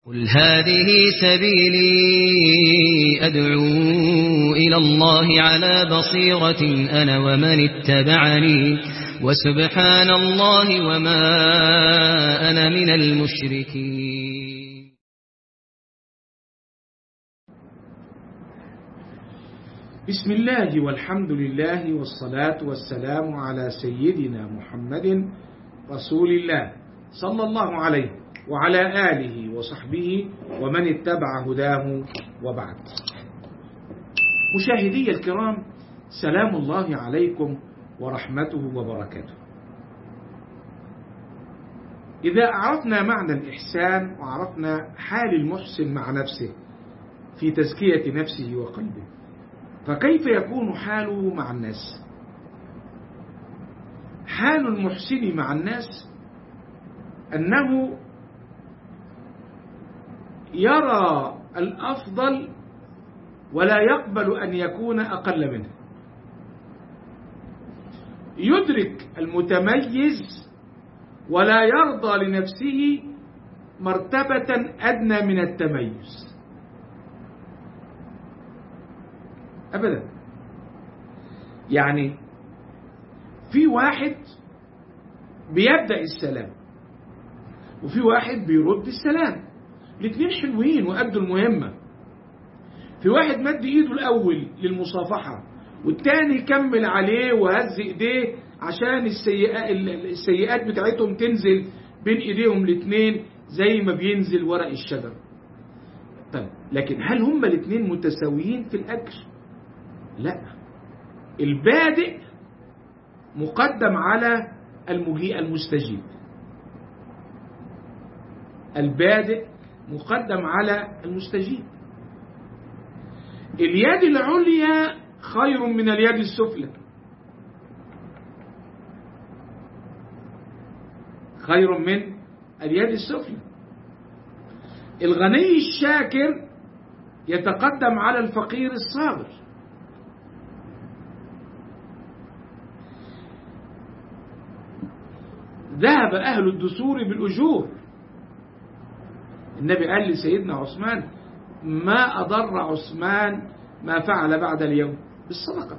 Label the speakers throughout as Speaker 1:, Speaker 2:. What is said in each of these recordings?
Speaker 1: قل هذه سبيلي أدعو إلى الله على بصيرة أنا ومن اتبعني وسبحان الله وما أنا من المشركين
Speaker 2: بسم الله والحمد لله والصلاة والسلام على سيدنا محمد رسول الله صلى الله عليه وعلى آله وصحبه ومن اتبع هداه وبعد مشاهدي الكرام سلام الله عليكم ورحمته وبركاته إذا عرفنا معنى الإحسان وعرفنا حال المحسن مع نفسه في تزكية نفسه وقلبه فكيف يكون حاله مع الناس حال المحسن مع الناس أنه يرى الأفضل ولا يقبل أن يكون أقل منه يدرك المتميز ولا يرضى لنفسه مرتبة أدنى من التميز أبدا يعني في واحد بيبدأ السلام وفي واحد بيرد السلام الاثنين حلوين وأدوا المهمة في واحد مد ايده الأول للمصافحة والتاني كمل عليه وهز ايديه عشان السيئات, السيئات بتاعتهم تنزل بين ايديهم الاثنين زي ما بينزل ورق الشجر طيب لكن هل هما الاثنين متساويين في الأجر لا البادئ مقدم على المجيء المستجيب البادئ مقدم على المستجيب اليد العليا خير من اليد السفلى خير من اليد السفلى الغني الشاكر يتقدم على الفقير الصابر ذهب أهل الدثور بالأجور النبي قال لسيدنا عثمان ما أضر عثمان ما فعل بعد اليوم بالصدقة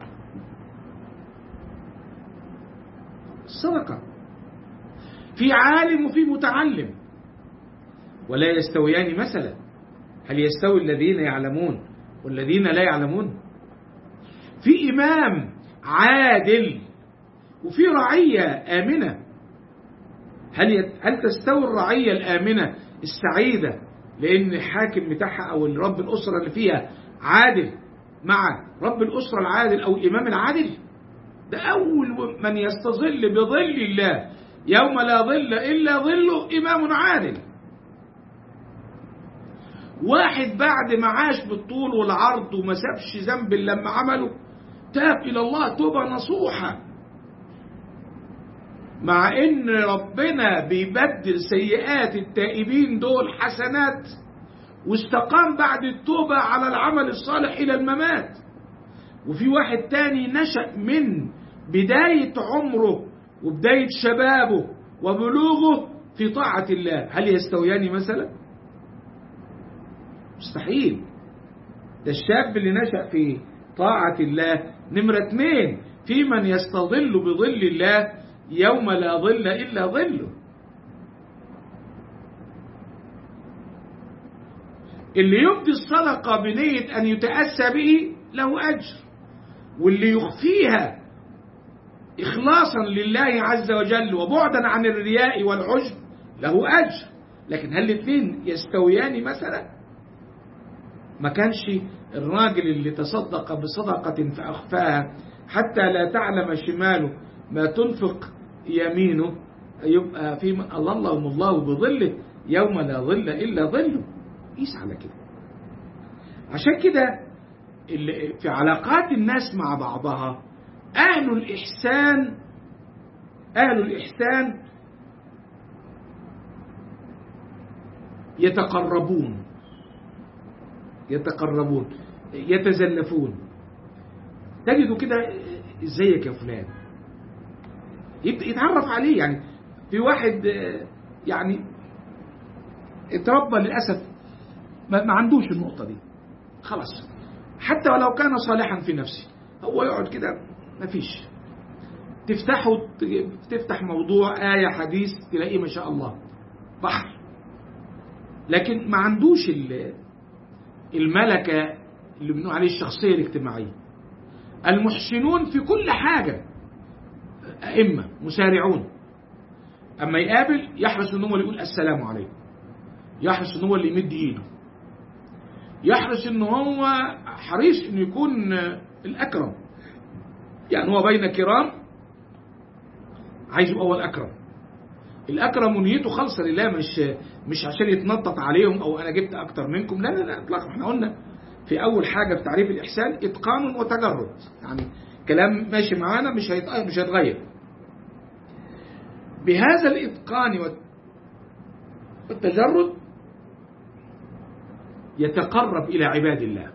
Speaker 2: الصدقة في عالم وفي متعلم ولا يستويان مثلا هل يستوي الذين يعلمون والذين لا يعلمون في إمام عادل وفي رعية آمنة هل يت... هل تستوي الرعية الآمنة السعيدة لأن الحاكم بتاعها أو رب الأسرة اللي فيها عادل مع رب الأسرة العادل أو الإمام العادل ده أول من يستظل بظل الله يوم لا ظل إلا ظله إمام عادل واحد بعد ما عاش بالطول والعرض وما سابش ذنب لما عمله تاب إلى الله توبة نصوحة مع ان ربنا بيبدل سيئات التائبين دول حسنات واستقام بعد التوبة على العمل الصالح الى الممات وفي واحد تاني نشأ من بداية عمره وبداية شبابه وبلوغه في طاعة الله هل يستويان مثلا مستحيل ده الشاب اللي نشأ في طاعة الله نمرة اثنين في من يستظل بظل الله يوم لا ظل إلا ظله اللي يبدي الصدقة بنية أن يتأسى به له أجر واللي يخفيها إخلاصا لله عز وجل وبعدا عن الرياء والعجب له أجر لكن هل الاثنين يستويان مثلا ما كانش الراجل اللي تصدق بصدقة فأخفاها حتى لا تعلم شماله ما تنفق يمينه يبقى في اللهم الله بظله يوم لا ظل إلا ظله قيس على كده عشان كده في علاقات الناس مع بعضها أهل الإحسان أهل الإحسان يتقربون يتقربون يتزلفون تجدوا كده ازيك يا فلان يبدأ يتعرف عليه يعني في واحد يعني اتربى للأسف ما ما عندوش النقطة دي خلاص حتى ولو كان صالحا في نفسه هو يقعد كده مفيش تفتحه تفتح موضوع آية حديث تلاقيه ما شاء الله بحر لكن ما عندوش ال- الملكة اللي بنقول عليه الشخصية الاجتماعية المحسنون في كل حاجة أئمة مسارعون أما يقابل يحرص إن هو اللي يقول السلام عليكم يحرص إن هو اللي يمد إيده يحرص إن هو حريص إنه يكون الأكرم يعني هو بين كرام عايز يبقى هو الأكرم الأكرم نيته خالصة لله مش مش عشان يتنطط عليهم أو أنا جبت أكتر منكم لا لا لا إطلاقا إحنا قلنا في أول حاجة في تعريف الإحسان إتقان وتجرد يعني كلام ماشي معانا مش هيتغير مش هيتغير بهذا الإتقان والت- والتجرد يتقرب إلى عباد الله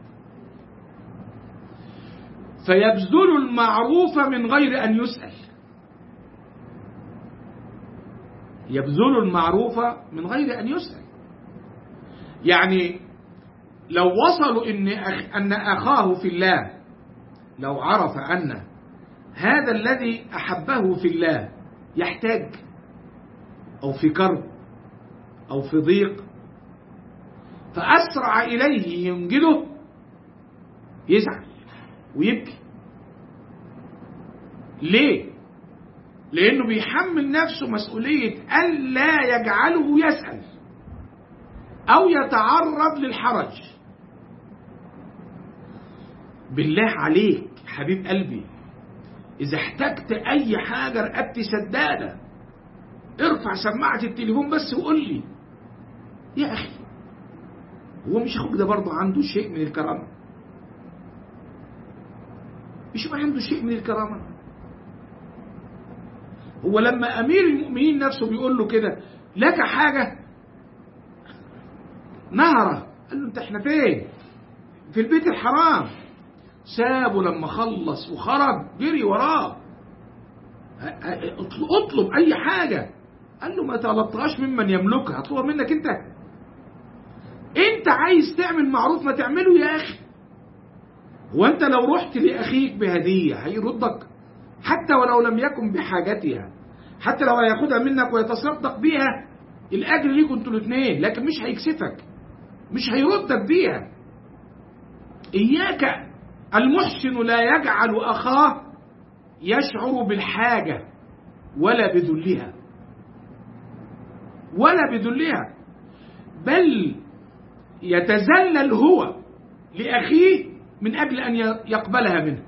Speaker 2: فيبذل المعروف من غير أن يسأل يبذل المعروف من غير أن يسأل يعني لو وصلوا إن, أخ أن أخاه في الله لو عرف أن هذا الذي أحبه في الله يحتاج أو في كرب أو في ضيق فأسرع إليه ينجده يزعل ويبكي ليه؟ لأنه بيحمل نفسه مسؤولية ألا يجعله يسأل أو يتعرض للحرج بالله عليك حبيب قلبي إذا احتجت أي حاجة رقبتي سدادة ارفع سماعة التليفون بس وقول لي يا أخي هو مش أخوك ده برضه عنده شيء من الكرامة مش ما عنده شيء من الكرامة هو لما أمير المؤمنين نفسه بيقول له كده لك حاجة نهرة قال له انت احنا فين في البيت الحرام سابه لما خلص وخرج جري وراه اطلب اي حاجة قال له ما طلبتهاش ممن يملكها اطلبها منك انت انت عايز تعمل معروف ما تعمله يا اخي وانت لو رحت لاخيك بهدية هيردك حتى ولو لم يكن بحاجتها حتى لو هياخدها منك ويتصدق بيها الاجر ليكم انتوا الاثنين لكن مش هيكسفك مش هيردك بيها اياك المحسن لا يجعل اخاه يشعر بالحاجه ولا بذلها ولا بذلها بل يتذلل هو لاخيه من اجل ان يقبلها منه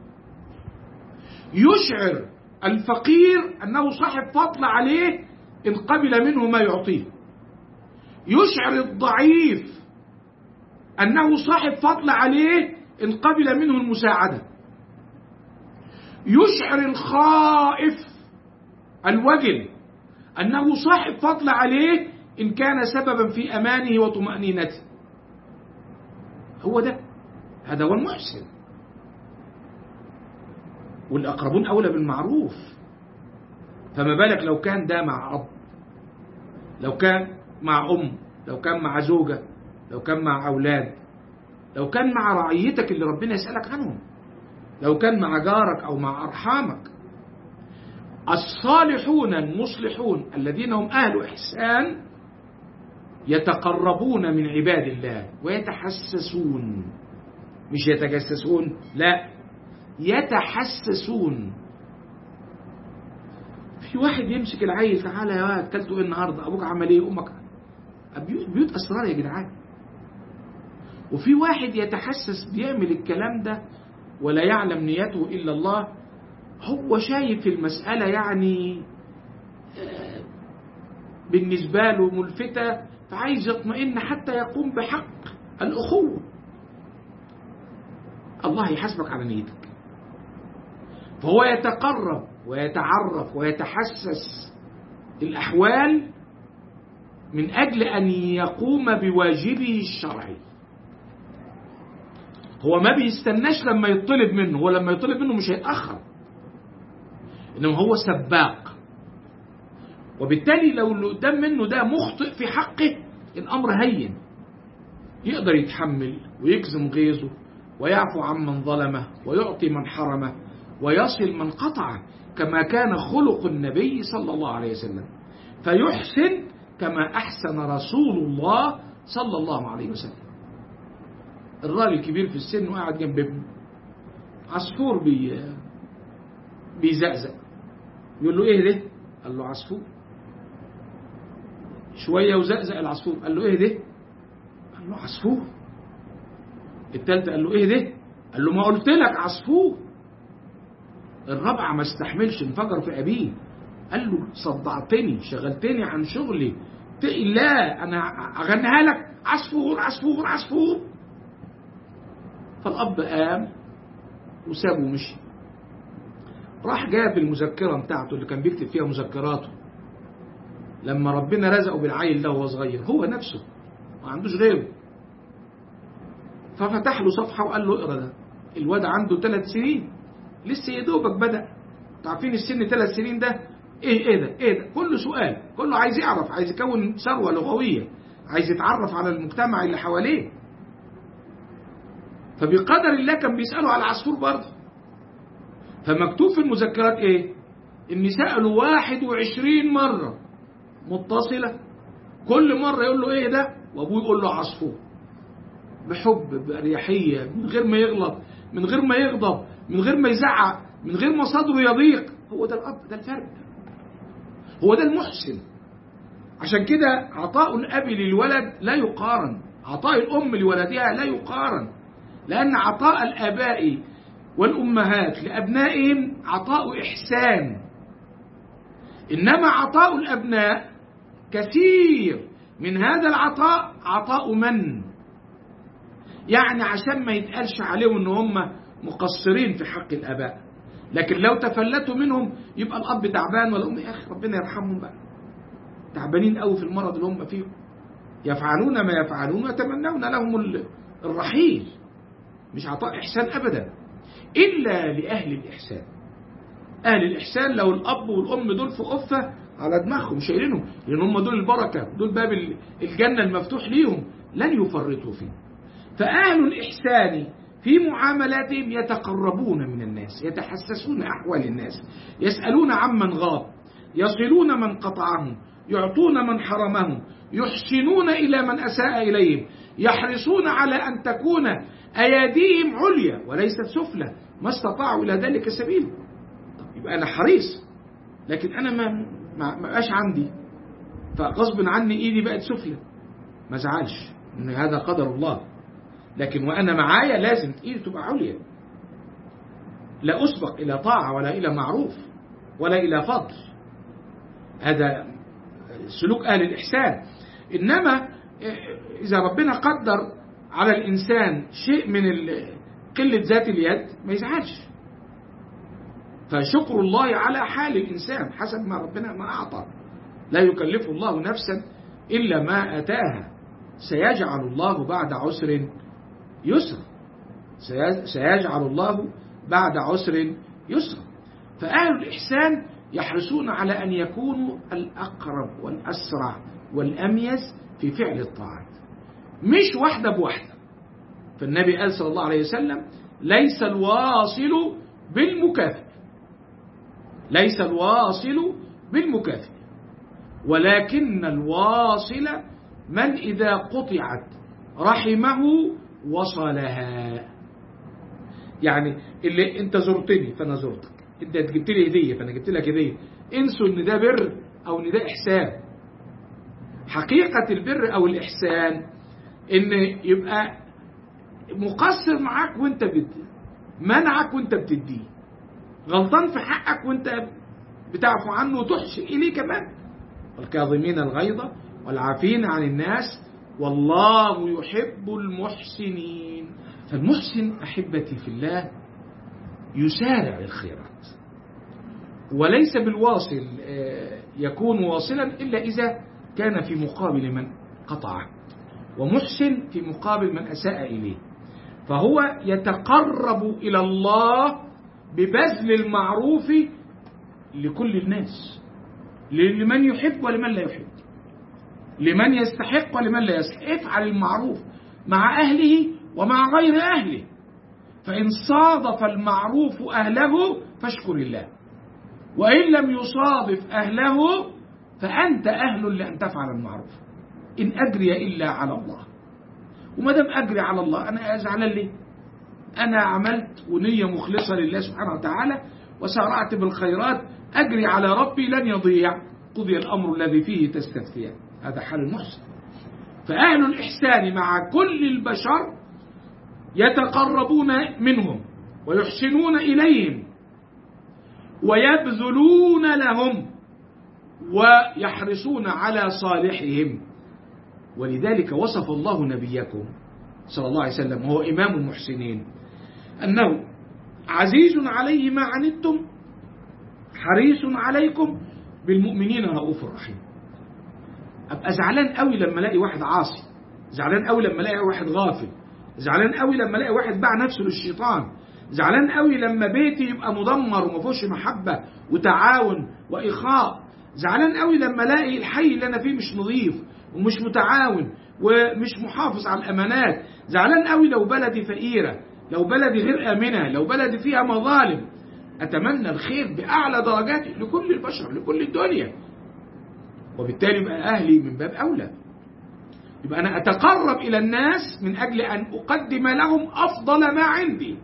Speaker 2: يشعر الفقير انه صاحب فضل عليه ان قبل منه ما يعطيه يشعر الضعيف انه صاحب فضل عليه ان قبل منه المساعده يشعر الخائف الوجل انه صاحب فضل عليه ان كان سببا في امانه وطمانينته هو ده هذا هو المحسن والاقربون اولى بالمعروف فما بالك لو كان ده مع اب لو كان مع ام لو كان مع زوجه لو كان مع اولاد لو كان مع رعيتك اللي ربنا يسالك عنهم لو كان مع جارك او مع ارحامك الصالحون المصلحون الذين هم اهل احسان يتقربون من عباد الله ويتحسسون مش يتجسسون لا يتحسسون في واحد يمسك العيل تعالى يا واد اكلته ايه النهارده ابوك عمل ايه امك بيوت, بيوت اسرار يا جدعان وفي واحد يتحسس بيعمل الكلام ده ولا يعلم نيته الا الله هو شايف المسألة يعني بالنسبة له ملفتة فعايز يطمئن حتى يقوم بحق الأخوة الله يحاسبك على نيتك فهو يتقرب ويتعرف ويتحسس الأحوال من أجل أن يقوم بواجبه الشرعي هو ما بيستناش لما يطلب منه هو لما يطلب منه مش هيتأخر إنما هو سباق وبالتالي لو اللي قدام منه ده مخطئ في حقه الأمر هين يقدر يتحمل ويكظم غيظه ويعفو عمن ظلمه ويعطي من حرمه ويصل من قطعه كما كان خلق النبي صلى الله عليه وسلم فيحسن كما أحسن رسول الله صلى الله عليه وسلم الراجل الكبير في السن وقاعد جنب ابنه عصفور بي بيزقزق يقول له ايه ده قال له عصفور شوية وزقزق العصفور قال له ايه ده قال له عصفور التالتة قال له ايه ده قال له ما قلت لك عصفور الرابعة ما استحملش انفجر في أبيه قال له صدعتني شغلتني عن شغلي لا أنا أغنيها لك عصفور عصفور عصفور فالأب قام وسابه ومشي راح جاب المذكرة بتاعته اللي كان بيكتب فيها مذكراته لما ربنا رزقه بالعيل ده وهو صغير هو نفسه ما عندوش غيره ففتح له صفحة وقال له اقرا ده الواد عنده ثلاث سنين لسه يا دوبك بدأ عارفين السن ثلاث سنين ده ايه ايه ده ايه ده كله سؤال كله عايز يعرف عايز يكون ثروة لغوية عايز يتعرف على المجتمع اللي حواليه فبقدر الله كان بيسألوا على العصفور برضه فمكتوب في المذكرات ايه ان سألوا واحد وعشرين مرة متصلة كل مرة يقول له ايه ده وابوه يقول له عصفور بحب بأريحية من غير ما يغلط من غير ما يغضب من غير ما يزعق من غير ما صدره يضيق هو ده الأب ده الفرق هو ده المحسن عشان كده عطاء الأب للولد لا يقارن عطاء الأم لولدها لا يقارن لأن عطاء الآباء والأمهات لأبنائهم عطاء إحسان إنما عطاء الأبناء كثير من هذا العطاء عطاء من يعني عشان ما يتقالش عليهم ان هم مقصرين في حق الاباء لكن لو تفلتوا منهم يبقى الاب تعبان ولا ام يا اخي ربنا يرحمهم بقى تعبانين قوي في المرض اللي هم فيه يفعلون ما يفعلون ويتمنون لهم الرحيل مش عطاء احسان ابدا الا لاهل الاحسان اهل الاحسان لو الاب والام دول في قفه على دماغهم شايلينهم لان هم دول البركه دول باب الجنه المفتوح ليهم لن يفرطوا فيه فأهل الإحسان في معاملاتهم يتقربون من الناس يتحسسون أحوال الناس يسألون عمن غاب يصلون من قطعهم يعطون من حرمهم يحسنون إلى من أساء إليهم يحرصون على أن تكون أيديهم عليا وليست سفلى ما استطاعوا إلى ذلك سبيلا طب يبقى أنا حريص لكن أنا ما ما بقاش عندي فغصب عني إيدي بقت سفلى ما زعلش إن هذا قدر الله لكن وأنا معايا لازم إيدي تبقى عليا لا أسبق إلى طاعة ولا إلى معروف ولا إلى فضل هذا سلوك أهل الإحسان إنما إذا ربنا قدر على الإنسان شيء من قلة ذات اليد ما يزعلش فشكر الله على حال الإنسان حسب ما ربنا ما أعطى لا يكلف الله نفسا إلا ما أتاها سيجعل الله بعد عسر يسر سيجعل الله بعد عسر يسر فأهل الإحسان يحرصون على أن يكونوا الأقرب والأسرع والأميز في فعل الطاعات مش واحدة بواحدة فالنبي قال صلى الله عليه وسلم ليس الواصل بالمكافئ ليس الواصل بالمكافئ ولكن الواصل من إذا قطعت رحمه وصلها يعني اللي انت زرتني فانا زرتك انت جبت لي هديه فانا جبت لك هديه انسوا ان ده بر او ان ده احسان حقيقه البر او الاحسان ان يبقى مقصر معاك وانت بتدي منعك وانت بتديه غلطان في حقك وانت بتعفو عنه وتحسن اليه كمان والكاظمين الغيظ والعافين عن الناس والله يحب المحسنين فالمحسن أحبتي في الله يسارع الخيرات وليس بالواصل يكون واصلا إلا إذا كان في مقابل من قطعه ومحسن في مقابل من أساء إليه فهو يتقرب إلى الله ببذل المعروف لكل الناس لمن يحب ولمن لا يحب لمن يستحق ولمن لا يستحق افعل المعروف مع أهله ومع غير أهله فإن صادف المعروف أهله فاشكر الله وإن لم يصادف أهله فأنت أهل لأن تفعل المعروف إن أجري إلا على الله وما دام أجري على الله أنا أزعلان ليه؟ أنا عملت ونية مخلصة لله سبحانه وتعالى وسارعت بالخيرات أجري على ربي لن يضيع قضي الأمر الذي فيه تستفتيان هذا حال المحسن فأهل الإحسان مع كل البشر يتقربون منهم ويحسنون إليهم ويبذلون لهم ويحرصون على صالحهم ولذلك وصف الله نبيكم صلى الله عليه وسلم وهو إمام المحسنين أنه عزيز عليه ما عنتم حريص عليكم بالمؤمنين رؤوف رحيم أبقى زعلان قوي لما الاقي واحد عاصي زعلان قوي لما الاقي واحد غافل زعلان قوي لما الاقي واحد باع نفسه للشيطان زعلان قوي لما بيتي يبقى مدمر وما فيهوش محبه وتعاون واخاء زعلان قوي لما الاقي الحي اللي انا فيه مش نظيف ومش متعاون ومش محافظ على الامانات زعلان قوي لو بلدي فقيره لو بلدي غير امنه لو بلدي فيها مظالم اتمنى الخير باعلى درجاته لكل البشر لكل الدنيا وبالتالي يبقى اهلي من باب اولى يبقى انا اتقرب الى الناس من اجل ان اقدم لهم افضل ما عندي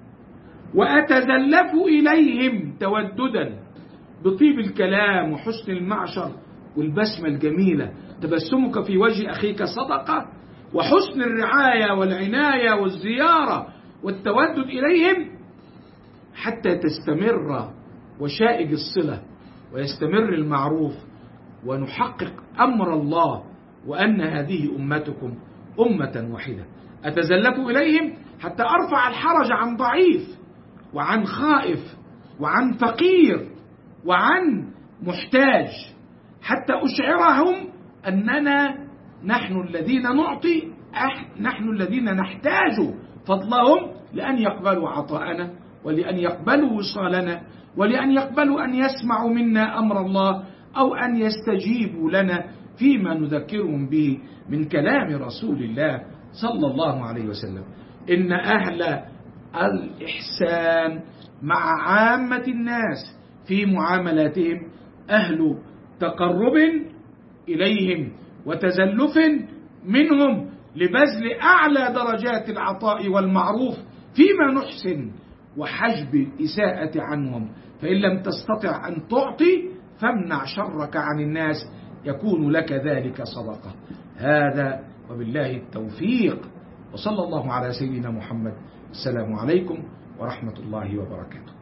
Speaker 2: واتزلف اليهم توددا بطيب الكلام وحسن المعشر والبسمه الجميله تبسمك في وجه اخيك صدقه وحسن الرعايه والعنايه والزياره والتودد اليهم حتى تستمر وشائج الصله ويستمر المعروف ونحقق امر الله وان هذه امتكم امه واحده اتزلف اليهم حتى ارفع الحرج عن ضعيف وعن خائف وعن فقير وعن محتاج حتى اشعرهم اننا نحن الذين نعطي نحن الذين نحتاج فضلهم لان يقبلوا عطاءنا ولان يقبلوا وصالنا ولان يقبلوا ان يسمعوا منا امر الله او ان يستجيبوا لنا فيما نذكرهم به من كلام رسول الله صلى الله عليه وسلم ان اهل الاحسان مع عامه الناس في معاملاتهم اهل تقرب اليهم وتزلف منهم لبذل اعلى درجات العطاء والمعروف فيما نحسن وحجب الاساءه عنهم فان لم تستطع ان تعطي فامنع شرك عن الناس يكون لك ذلك صدقه هذا وبالله التوفيق وصلى الله على سيدنا محمد السلام عليكم ورحمه الله وبركاته